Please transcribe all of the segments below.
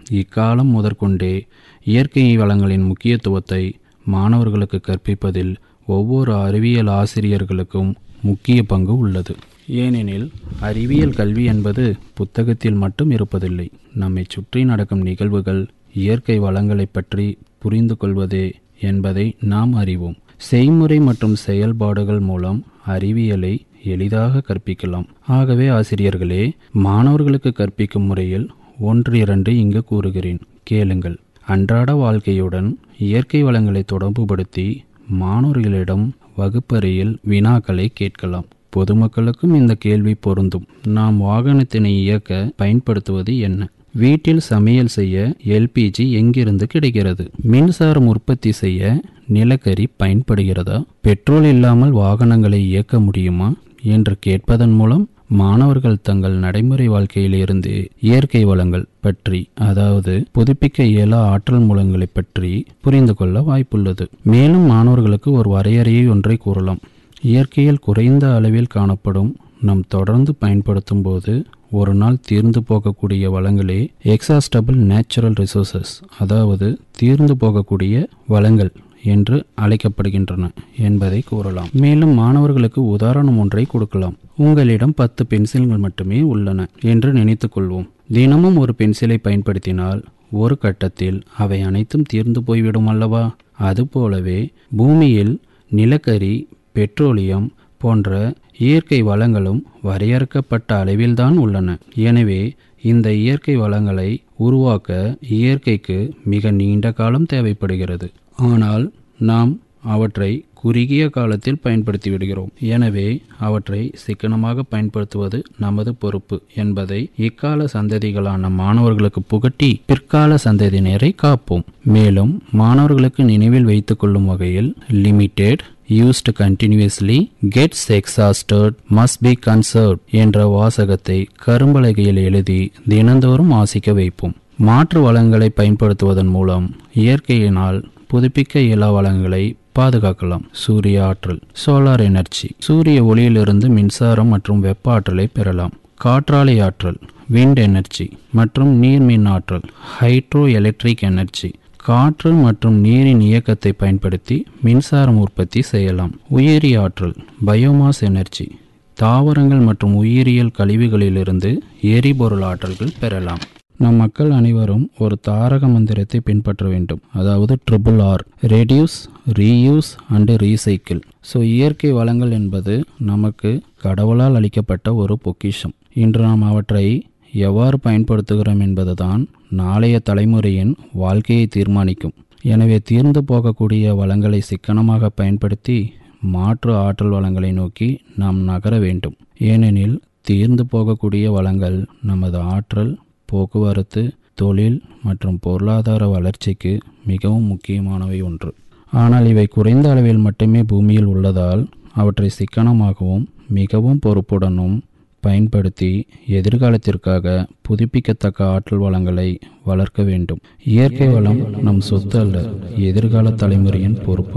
இக்காலம் முதற்கொண்டே இயற்கை வளங்களின் முக்கியத்துவத்தை மாணவர்களுக்கு கற்பிப்பதில் ஒவ்வொரு அறிவியல் ஆசிரியர்களுக்கும் முக்கிய பங்கு உள்ளது ஏனெனில் அறிவியல் கல்வி என்பது புத்தகத்தில் மட்டும் இருப்பதில்லை நம்மை சுற்றி நடக்கும் நிகழ்வுகள் இயற்கை வளங்களைப் பற்றி புரிந்து கொள்வதே என்பதை நாம் அறிவோம் செய்முறை மற்றும் செயல்பாடுகள் மூலம் அறிவியலை எளிதாக கற்பிக்கலாம் ஆகவே ஆசிரியர்களே மாணவர்களுக்கு கற்பிக்கும் முறையில் ஒன்று இரண்டு இங்கு கூறுகிறேன் கேளுங்கள் அன்றாட வாழ்க்கையுடன் இயற்கை வளங்களை தொடர்புபடுத்தி மாணவர்களிடம் வகுப்பறையில் வினாக்களை கேட்கலாம் பொதுமக்களுக்கும் இந்த கேள்வி பொருந்தும் நாம் வாகனத்தினை இயக்க பயன்படுத்துவது என்ன வீட்டில் சமையல் செய்ய எல்பிஜி எங்கிருந்து கிடைக்கிறது மின்சாரம் உற்பத்தி செய்ய நிலக்கரி பயன்படுகிறதா பெட்ரோல் இல்லாமல் வாகனங்களை இயக்க முடியுமா என்று கேட்பதன் மூலம் மாணவர்கள் தங்கள் நடைமுறை வாழ்க்கையிலிருந்து இயற்கை வளங்கள் பற்றி அதாவது புதுப்பிக்க இயலா ஆற்றல் மூலங்களை பற்றி புரிந்து கொள்ள வாய்ப்புள்ளது மேலும் மாணவர்களுக்கு ஒரு வரையறையை ஒன்றை கூறலாம் இயற்கையில் குறைந்த அளவில் காணப்படும் நாம் தொடர்ந்து பயன்படுத்தும் போது ஒரு நாள் தீர்ந்து போகக்கூடிய வளங்களே எக்ஸாஸ்டபிள் நேச்சுரல் ரிசோர்சஸ் அதாவது தீர்ந்து போகக்கூடிய வளங்கள் என்று அழைக்கப்படுகின்றன என்பதை கூறலாம் மேலும் மாணவர்களுக்கு உதாரணம் ஒன்றை கொடுக்கலாம் உங்களிடம் பத்து பென்சில்கள் மட்டுமே உள்ளன என்று நினைத்துக் கொள்வோம் தினமும் ஒரு பென்சிலை பயன்படுத்தினால் ஒரு கட்டத்தில் அவை அனைத்தும் தீர்ந்து போய்விடும் அல்லவா அதுபோலவே பூமியில் நிலக்கரி பெட்ரோலியம் போன்ற இயற்கை வளங்களும் வரையறுக்கப்பட்ட அளவில்தான் உள்ளன எனவே இந்த இயற்கை வளங்களை உருவாக்க இயற்கைக்கு மிக நீண்ட காலம் தேவைப்படுகிறது ஆனால் நாம் அவற்றை குறுகிய காலத்தில் பயன்படுத்தி விடுகிறோம் எனவே அவற்றை சிக்கனமாக பயன்படுத்துவது நமது பொறுப்பு என்பதை இக்கால சந்ததிகளான மாணவர்களுக்கு புகட்டி பிற்கால சந்ததியினரை காப்போம் மேலும் மாணவர்களுக்கு நினைவில் வைத்துக் கொள்ளும் வகையில் limited used continuously gets exhausted must be conserved என்ற வாசகத்தை கரும்பலகையில் எழுதி தினந்தோறும் வாசிக்க வைப்போம் மாற்று வளங்களை பயன்படுத்துவதன் மூலம் இயற்கையினால் புதுப்பிக்க இயலா வளங்களை பாதுகாக்கலாம் சூரிய ஆற்றல் சோலார் எனர்ஜி சூரிய ஒளியிலிருந்து மின்சாரம் மற்றும் வெப்ப ஆற்றலை பெறலாம் காற்றாலை ஆற்றல் விண்ட் எனர்ஜி மற்றும் நீர்மின் ஆற்றல் ஹைட்ரோ எலக்ட்ரிக் எனர்ஜி காற்று மற்றும் நீரின் இயக்கத்தை பயன்படுத்தி மின்சாரம் உற்பத்தி செய்யலாம் உயிரி ஆற்றல் பயோமாஸ் எனர்ஜி தாவரங்கள் மற்றும் உயிரியல் கழிவுகளிலிருந்து எரிபொருள் ஆற்றல்கள் பெறலாம் நம் மக்கள் அனைவரும் ஒரு தாரக மந்திரத்தை பின்பற்ற வேண்டும் அதாவது triple R reduce reuse and recycle so இயற்கை வளங்கள் என்பது நமக்கு கடவுளால் அளிக்கப்பட்ட ஒரு பொக்கிஷம் இன்று நாம் அவற்றை எவ்வாறு பயன்படுத்துகிறோம் என்பதுதான் நாளைய தலைமுறையின் வாழ்க்கையை தீர்மானிக்கும் எனவே தீர்ந்து போகக்கூடிய வளங்களை சிக்கனமாக பயன்படுத்தி மாற்று ஆற்றல் வளங்களை நோக்கி நாம் நகர வேண்டும் ஏனெனில் தீர்ந்து போகக்கூடிய வளங்கள் நமது ஆற்றல் போக்குவரத்து தொழில் மற்றும் பொருளாதார வளர்ச்சிக்கு மிகவும் முக்கியமானவை ஒன்று ஆனால் இவை குறைந்த அளவில் மட்டுமே பூமியில் உள்ளதால் அவற்றை சிக்கனமாகவும் மிகவும் பொறுப்புடனும் பயன்படுத்தி எதிர்காலத்திற்காக புதுப்பிக்கத்தக்க ஆற்றல் வளங்களை வளர்க்க வேண்டும் இயற்கை வளம் நம் சொத்து அல்ல எதிர்கால தலைமுறையின் பொறுப்பு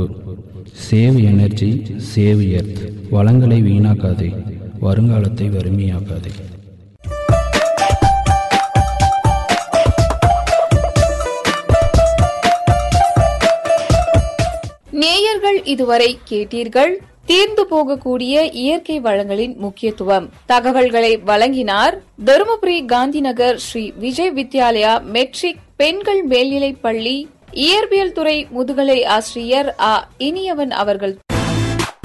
சேவ் எனர்ஜி சேவ் எர்த் வளங்களை வீணாக்காதே வருங்காலத்தை வறுமையாக்காதே நேயர்கள் இதுவரை கேட்டீர்கள் தீர்ந்து போகக்கூடிய இயற்கை வளங்களின் முக்கியத்துவம் தகவல்களை வழங்கினார் தருமபுரி காந்திநகர் ஸ்ரீ விஜய் வித்யாலயா மெட்ரிக் பெண்கள் மேல்நிலைப் பள்ளி இயற்பியல் துறை முதுகலை ஆசிரியர் ஆ இனியவன் அவர்கள்